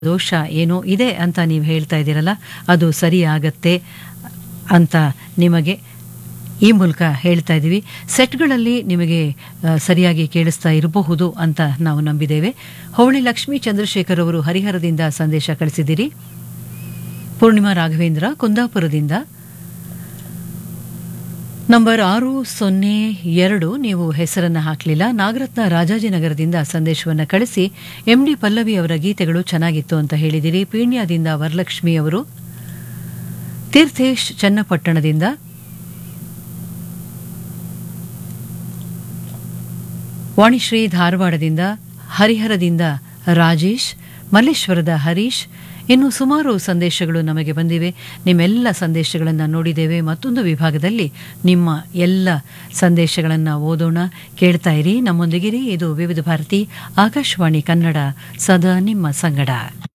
ದೋಷ ಏನೋ ಇದೆ ಅಂತ ನೀವು ಹೇಳ್ತಾ ಇದ್ದೀರಲ್ಲ ಅದು ಸರಿ ಆಗತ್ತೆ ಅಂತ ನಿಮಗೆ ಈ ಮೂಲಕ ಹೇಳ್ತಾ ಇದ್ದೀವಿ ಸೆಟ್ಗಳಲ್ಲಿ ನಿಮಗೆ ಆ, ಸರಿಯಾಗಿ ಕೇಳಿಸ್ತಾ ಇರಬಹುದು ಅಂತ ನಾವು ನಂಬಿದ್ದೇವೆ ಹೋಳಿ ಲಕ್ಷ್ಮೀ ಚಂದ್ರಶೇಖರ್ ಅವರು ಹರಿಹರದಿಂದ ಸಂದೇಶ ಕಳಿಸಿದ್ದೀರಿ ಪೂರ್ಣಿಮಾ ರಾಘವೇಂದ್ರ ಕುಂದಾಪುರದಿಂದ ನಂಬರ್ ಆರು ಸೊನ್ನೆ ಎರಡು ನೀವು ಹೆಸರನ್ನ ಹಾಕಲಿಲ್ಲ ನಾಗರತ್ನ ರಾಜಾಜಿನಗರದಿಂದ ಸಂದೇಶವನ್ನು ಕಳಿಸಿ ಎಂ ಡಿ ಪಲ್ಲವಿ ಅವರ ಗೀತೆಗಳು ಚೆನ್ನಾಗಿತ್ತು ಅಂತ ಹೇಳಿದಿರಿ ಪೀಣ್ಯದಿಂದ ವರಲಕ್ಷ್ಮಿ ಅವರು ತೀರ್ಥೇಶ್ ಚನ್ನಪಟ್ಟಣದಿಂದ ವಾಣಿಶ್ರೀ ಧಾರವಾಡದಿಂದ ಹರಿಹರದಿಂದ ರಾಜೇಶ್ ಮಲ್ಲೇಶ್ವರದ ಹರೀಶ್ ಇನ್ನು ಸುಮಾರು ಸಂದೇಶಗಳು ನಮಗೆ ಬಂದಿವೆ ನಿಮ್ಮೆಲ್ಲ ಸಂದೇಶಗಳನ್ನು ನೋಡಿದ್ದೇವೆ ಮತ್ತೊಂದು ವಿಭಾಗದಲ್ಲಿ ನಿಮ್ಮ ಎಲ್ಲ ಸಂದೇಶಗಳನ್ನು ಓದೋಣ ಕೇಳ್ತಾ ಇರಿ ನಮ್ಮೊಂದಿಗಿರಿ ಇದು ವಿವಿಧ ಭಾರತಿ ಆಕಾಶವಾಣಿ ಕನ್ನಡ ಸದಾ ನಿಮ್ಮ ಸಂಗಡ